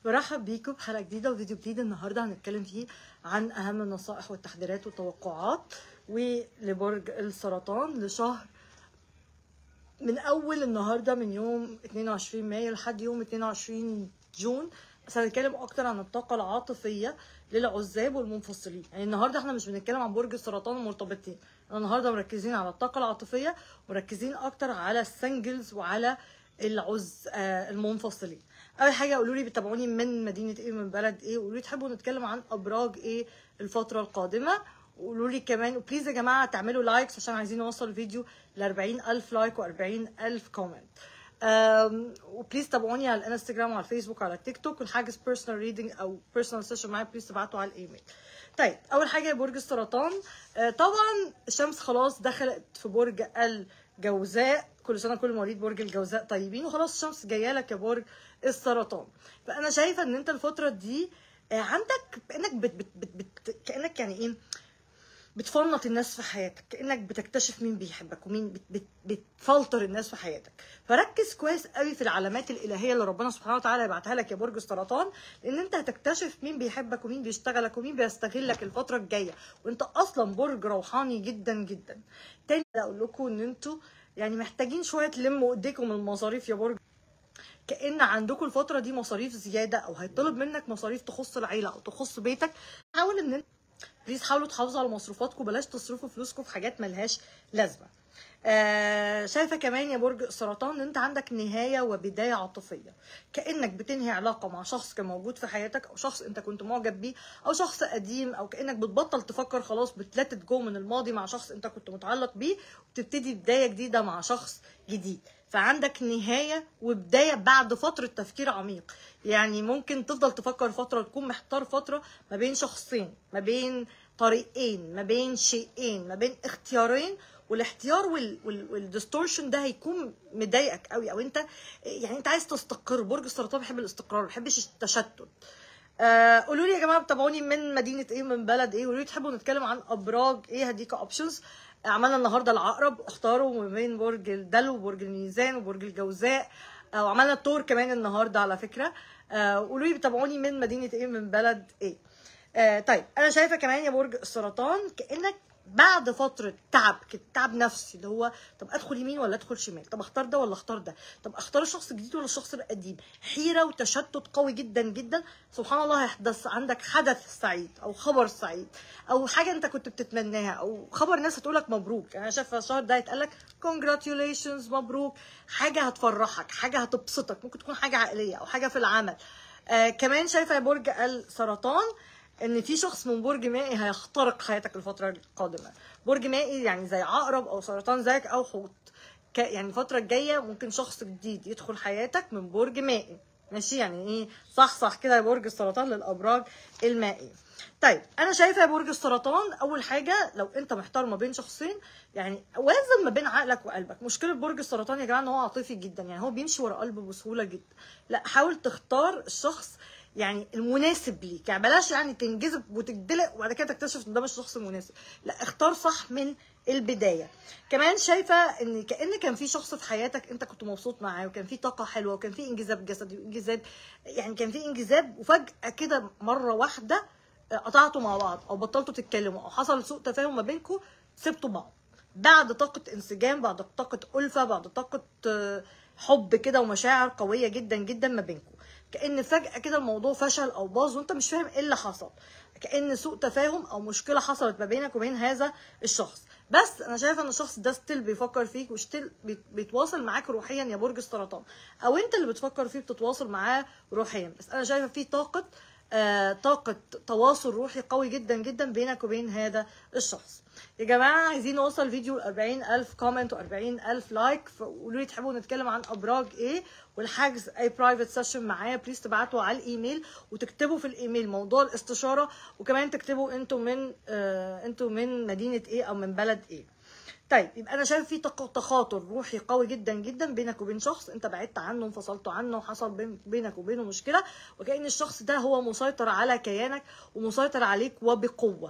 برحب بيكم بحلقه جديده وفيديو جديد النهارده هنتكلم فيه عن اهم النصائح والتحذيرات والتوقعات ولبرج السرطان لشهر من اول النهارده من يوم 22 مايو لحد يوم 22 جون بس هنتكلم اكتر عن الطاقه العاطفيه للعزاب والمنفصلين يعني النهارده احنا مش بنتكلم عن برج السرطان والمرتبطين احنا النهارده مركزين على الطاقه العاطفيه مركزين اكتر على السنجلز وعلى العز آه، المنفصلين اول حاجه قولوا لي بتابعوني من مدينه ايه من بلد ايه وقولوا لي تحبوا نتكلم عن ابراج ايه الفتره القادمه وقولوا لي كمان وبليز يا جماعه تعملوا لايكس عشان عايزين نوصل الفيديو ل 40000 لايك و40000 كومنت أم، وبليز تابعوني على الانستجرام وعلى الفيسبوك وعلى التيك توك والحاجز بيرسونال ريدنج او بيرسونال سيشن معايا بليز تبعتوا على الايميل طيب اول حاجه برج السرطان آه، طبعا الشمس خلاص دخلت في برج الجوزاء كل سنه كل مواليد برج الجوزاء طيبين وخلاص الشمس جايه لك يا برج السرطان فانا شايفه ان انت الفتره دي آه، عندك كانك بت بت بت بت كانك يعني ايه بتفنط الناس في حياتك كانك بتكتشف مين بيحبك ومين بت بت بتفلتر الناس في حياتك فركز كويس قوي في العلامات الالهيه اللي ربنا سبحانه وتعالى يبعتها لك يا برج السرطان لان انت هتكتشف مين بيحبك ومين بيشتغلك ومين بيستغلك الفتره الجايه وانت اصلا برج روحاني جدا جدا تاني اقول لكم ان انتوا يعني محتاجين شويه تلموا ايديكم من المصاريف يا برج كان عندكم الفتره دي مصاريف زياده او هيطلب منك مصاريف تخص العيله او تخص بيتك حاول ان انت بليز حاولوا تحافظوا على مصروفاتكم بلاش تصرفوا فلوسكم في حاجات ملهاش لازمه آه شايفه كمان يا برج السرطان ان انت عندك نهايه وبدايه عاطفيه كانك بتنهي علاقه مع شخص كان موجود في حياتك او شخص انت كنت معجب بيه او شخص قديم او كانك بتبطل تفكر خلاص بتلاتت جو من الماضي مع شخص انت كنت متعلق بيه وبتبتدي بدايه جديده مع شخص جديد فعندك نهايه وبدايه بعد فتره تفكير عميق يعني ممكن تفضل تفكر فتره تكون محتار فتره ما بين شخصين ما بين طريقين ما بين شيئين ما بين اختيارين والاحتيار وال... وال... والديستورشن ده هيكون مضايقك قوي او انت يعني انت عايز تستقر برج السرطان بيحب الاستقرار ما بيحبش التشتت آه قولوا لي يا جماعه بتابعوني من مدينه ايه من بلد ايه قولوا لي تحبوا نتكلم عن ابراج ايه هديك اوبشنز عملنا النهارده العقرب اختاروا ما بين برج الدلو وبرج الميزان وبرج الجوزاء آه وعملنا التور كمان النهارده على فكره آه قولوا لي بتابعوني من مدينه ايه من بلد ايه آه طيب انا شايفه كمان يا برج السرطان كانك بعد فتره تعب كده تعب نفسي اللي هو طب ادخل يمين ولا ادخل شمال طب اختار ده ولا اختار ده طب اختار الشخص الجديد ولا الشخص القديم حيره وتشتت قوي جدا جدا سبحان الله هيحدث عندك حدث سعيد او خبر سعيد او حاجه انت كنت بتتمناها او خبر ناس هتقولك مبروك يعني انا شايفه الشهر ده هيتقال لك congratulations مبروك حاجه هتفرحك حاجه هتبسطك ممكن تكون حاجه عائليه او حاجه في العمل آه كمان شايفه يا برج السرطان ان في شخص من برج مائي هيخترق حياتك الفتره القادمه برج مائي يعني زي عقرب او سرطان زيك او حوت ك- يعني الفتره الجايه ممكن شخص جديد يدخل حياتك من برج مائي ماشي يعني ايه صح صح كده يا برج السرطان للابراج المائيه طيب انا شايفه يا برج السرطان اول حاجه لو انت محتار ما بين شخصين يعني وازن ما بين عقلك وقلبك مشكله برج السرطان يا جماعه ان هو عاطفي جدا يعني هو بيمشي ورا قلبه بسهوله جدا لا حاول تختار الشخص يعني المناسب ليك يعني بلاش يعني تنجذب وتجدلق وبعد كده تكتشف ان ده مش الشخص المناسب لا اختار صح من البدايه كمان شايفه ان كان كان في شخص في حياتك انت كنت مبسوط معاه وكان في طاقه حلوه وكان في انجذاب جسدي وانجذاب يعني كان في انجذاب وفجاه كده مره واحده قطعتوا مع بعض او بطلتوا تتكلموا او حصل سوء تفاهم ما بينكم سبتوا بعض بعد طاقه انسجام بعد طاقه الفه بعد طاقه آه، حب كده ومشاعر قويه جدا جدا ما بينكم كان فجاه كده الموضوع فشل او باظ وانت مش فاهم ايه اللي حصل كان سوء تفاهم او مشكله حصلت ما بينك وبين هذا الشخص بس انا شايفه ان الشخص ده ستيل بيفكر فيك وستيل بيتواصل معاك روحيا يا برج السرطان او انت اللي بتفكر فيه بتتواصل معاه روحيا بس انا شايفه في طاقه آه طاقة تواصل روحي قوي جدا جدا بينك وبين هذا الشخص يا جماعة عايزين نوصل فيديو ل 40 ألف كومنت و 40 ألف لايك فقولوا لي تحبوا نتكلم عن أبراج إيه والحجز أي برايفت سيشن معايا بليز تبعتوا على الإيميل وتكتبوا في الإيميل موضوع الاستشارة وكمان تكتبوا أنتوا من آه أنتوا من مدينة إيه أو من بلد إيه طيب يبقى انا شايف في تق- تخاطر روحي قوي جدا جدا بينك وبين شخص انت بعدت عنه انفصلتوا عنه وحصل بين- بينك وبينه مشكله وكأن الشخص ده هو مسيطر على كيانك ومسيطر عليك وبقوه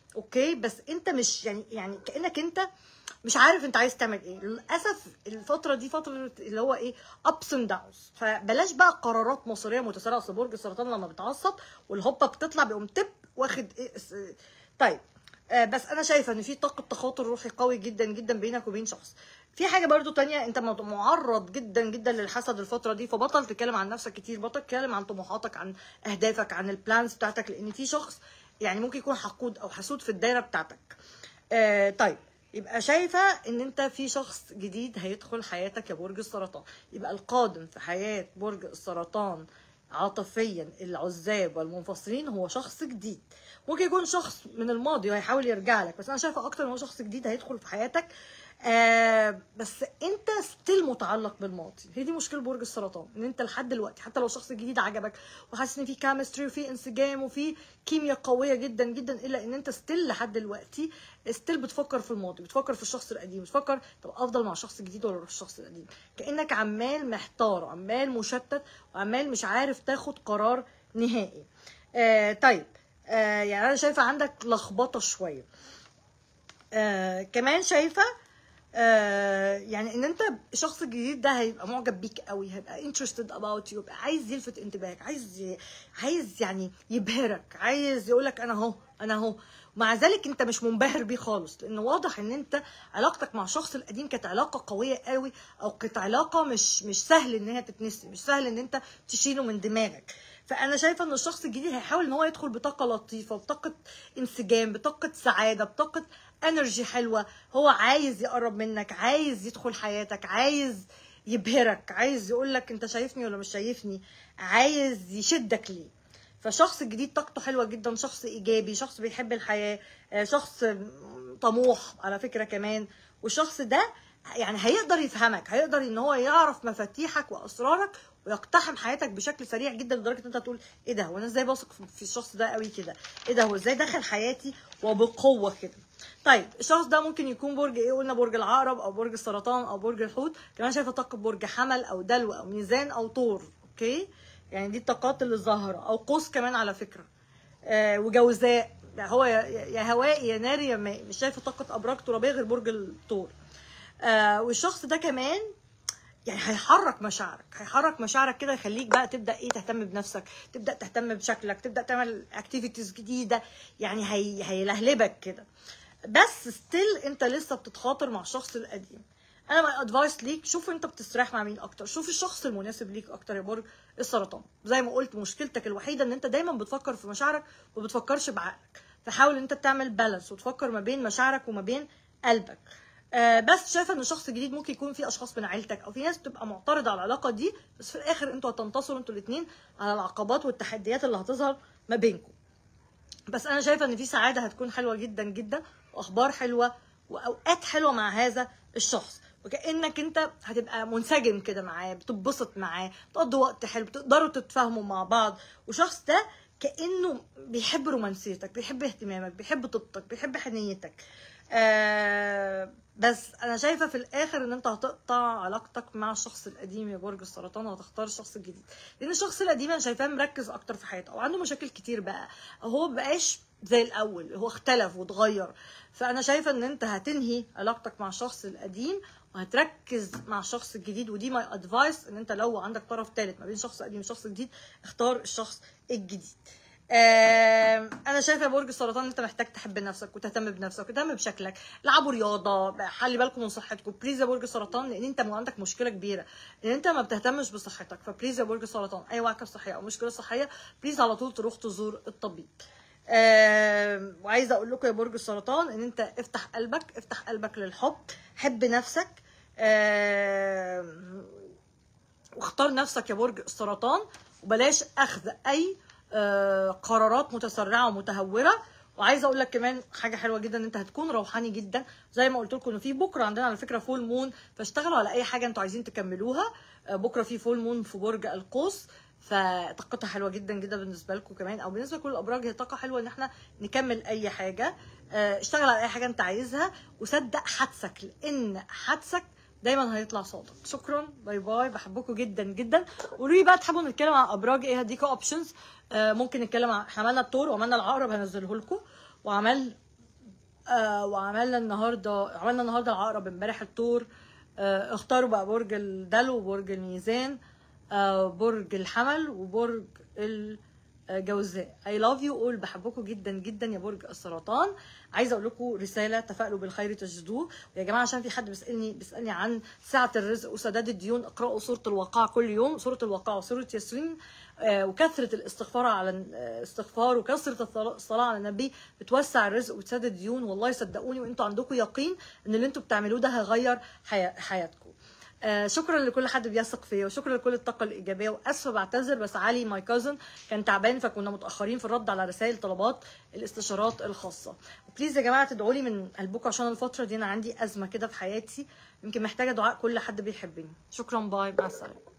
اوكي بس انت مش يعني يعني كانك انت مش عارف انت عايز تعمل ايه للاسف الفتره دي فتره اللي هو ايه ابس اند داونز فبلاش بقى قرارات مصيريه متسارعه اصل برج السرطان لما بيتعصب والهوبه بتطلع بيقوم تب واخد ايه اس- طيب آه، بس انا شايفه ان في طاقه تخاطر روحي قوي جدا جدا بينك وبين شخص في حاجه برضو تانية انت مت- معرض جدا جدا للحسد الفتره دي فبطل تتكلم عن نفسك كتير بطل تتكلم عن طموحاتك عن اهدافك عن البلانز بتاعتك لان في شخص يعني ممكن يكون حقود او حسود في الدايره بتاعتك آه طيب يبقى شايفه ان انت في شخص جديد هيدخل حياتك يا برج السرطان يبقى القادم في حياه برج السرطان عاطفيا العزاب والمنفصلين هو شخص جديد ممكن يكون شخص من الماضي وهيحاول يرجع لك بس انا شايفه اكتر ان هو شخص جديد هيدخل في حياتك آه بس انت ستيل متعلق بالماضي هي دي مشكله برج السرطان ان انت لحد دلوقتي حتى لو شخص جديد عجبك وحاسس ان في كيمستري وفي انسجام وفي كيمياء قويه جدا جدا الا ان انت ستيل لحد دلوقتي ستيل بتفكر في الماضي بتفكر في الشخص القديم بتفكر طب افضل مع شخص جديد ولا اروح الشخص القديم كانك عمال محتار عمال مشتت وعمال مش عارف تاخد قرار نهائي آه طيب آه يعني انا شايفه عندك لخبطه شويه آه كمان شايفه آه يعني ان انت الشخص الجديد ده هيبقى معجب بيك قوي هيبقى interested about you يبقى عايز يلفت انتباهك عايز ي... عايز يعني يبهرك عايز يقولك انا اهو انا اهو مع ذلك انت مش منبهر بيه خالص لان واضح ان انت علاقتك مع الشخص القديم كانت علاقه قويه قوي او كانت علاقه مش مش سهل ان هي تتنسي مش سهل ان انت تشيله من دماغك فانا شايفه ان الشخص الجديد هيحاول ان هو يدخل بطاقه لطيفه بطاقه انسجام بطاقه سعاده بطاقه انرجي حلوه هو عايز يقرب منك عايز يدخل حياتك عايز يبهرك عايز يقول لك انت شايفني ولا مش شايفني عايز يشدك ليه فشخص جديد طاقته حلوه جدا شخص ايجابي شخص بيحب الحياه آه، شخص طموح على فكره كمان والشخص ده يعني هيقدر يفهمك هيقدر ان هو يعرف مفاتيحك واسرارك ويقتحم حياتك بشكل سريع جدا لدرجه ان انت تقول ايه ده هو انا ازاي بثق في- في الشخص ده قوي كده ايه ده هو ازاي دخل حياتي وبقوه كده طيب الشخص ده ممكن يكون برج ايه قلنا برج العقرب او برج السرطان او برج الحوت كمان شايفه طاقه برج حمل او دلو او ميزان او طور اوكي يعني دي الطاقات اللي ظاهره او قوس كمان على فكره آه وجوزاء يعني هو يا يا هواء يا نار يا ماء مش شايفه طاقه ابراج ترابيه غير برج الثور آه والشخص ده كمان يعني هيحرك مشاعرك هيحرك مشاعرك كده يخليك بقى تبدا ايه تهتم بنفسك تبدا تهتم بشكلك تبدا تعمل اكتيفيتيز جديده يعني هي هيلهلبك كده بس ستيل انت لسه بتتخاطر مع الشخص القديم انا ماي ادفايس ليك شوف انت بتستريح مع مين اكتر شوف الشخص المناسب ليك اكتر يا برج السرطان زي ما قلت مشكلتك الوحيده ان انت دايما بتفكر في مشاعرك وما بتفكرش بعقلك فحاول ان انت تعمل بالانس وتفكر ما بين مشاعرك وما بين قلبك آه بس شايفه ان الشخص الجديد ممكن يكون في اشخاص من عيلتك او في ناس بتبقى معترضه على العلاقه دي بس في الاخر انتوا هتنتصروا انتوا الاثنين على العقبات والتحديات اللي هتظهر ما بينكم بس انا شايفه ان في سعاده هتكون حلوه جدا جدا واخبار حلوه واوقات حلوه مع هذا الشخص وكانك انت هتبقى منسجم كده معاه بتتبسط معاه بتقضوا وقت حلو بتقدروا تتفاهموا مع بعض وشخص ده كانه بيحب رومانسيتك بيحب اهتمامك بيحب طيبتك بيحب حنيتك آه بس انا شايفه في الاخر ان انت هتقطع علاقتك مع الشخص القديم يا برج السرطان وهتختار الشخص الجديد لان الشخص القديم انا شايفاه مركز اكتر في حياته او عنده مشاكل كتير بقى هو مبقاش زي الاول هو اختلف واتغير فانا شايفه ان انت هتنهي علاقتك مع الشخص القديم وهتركز مع الشخص الجديد ودي ماي ادفايس ان انت لو عندك طرف ثالث ما بين شخص قديم وشخص جديد اختار الشخص الجديد آم، انا شايفه يا برج السرطان انت محتاج تحب نفسك وتهتم بنفسك وتهتم بشكلك العبوا رياضه خلي بالكم من صحتكم بليز يا برج السرطان لان انت عندك مشكله كبيره لان انت ما بتهتمش بصحتك فبليز يا برج السرطان اي وعكه صحيه او مشكله صحيه بليز على طول تروح تزور الطبيب آم، وعايزه اقول لكم يا برج السرطان ان انت افتح قلبك افتح قلبك للحب حب نفسك آم، واختار نفسك يا برج السرطان وبلاش اخذ اي آه، قرارات متسرعه ومتهوره وعايزه اقول لك كمان حاجه حلوه جدا ان انت هتكون روحاني جدا زي ما قلت لكم ان في بكره عندنا على فكره فول مون فاشتغلوا على اي حاجه انتوا عايزين تكملوها آه، بكره في فول مون في برج القوس فطاقتها حلوه جدا جدا بالنسبه لكم كمان او بالنسبه لكل الابراج هي طاقه حلوه ان احنا نكمل اي حاجه آه، اشتغل على اي حاجه انت عايزها وصدق حدسك لان حدسك دايما هيطلع صادق شكرا باي باي بحبكم جدا جدا قولوا لي بقى تحبوا نتكلم عن ابراج ايه هديكوا اوبشنز آه ممكن نتكلم عن احنا عملنا الثور وعملنا العقرب هنزله لكم وعمل آه وعملنا النهارده عملنا النهارده العقرب امبارح الثور آه اختاروا بقى برج الدلو وبرج الميزان آه برج الحمل وبرج الجوزاء I love you all بحبكم جدا جدا يا برج السرطان عايزه اقول لكم رساله تفائلوا بالخير تجدوه ويا جماعه عشان في حد بيسالني بيسالني عن سعه الرزق وسداد الديون اقراوا سوره الواقعه كل يوم سوره الواقعه وسوره ياسين آه، وكثره الاستغفار على الاستغفار وكثره الصلا- الصلاه على النبي بتوسع الرزق وتسدد الديون والله صدقوني وانتوا عندكم يقين ان اللي انتوا بتعملوه ده هيغير حيا- حياتكم آه شكرا لكل حد بيثق فيا وشكرا لكل الطاقه الايجابيه واسفه بعتذر بس علي ماي كازن كان تعبان فكنا متاخرين في الرد على رسائل طلبات الاستشارات الخاصه وبليز يا جماعه تدعوا لي من قلبكم عشان الفتره دي انا عندي ازمه كده في حياتي يمكن محتاجه دعاء كل حد بيحبني شكرا باي مع السلامه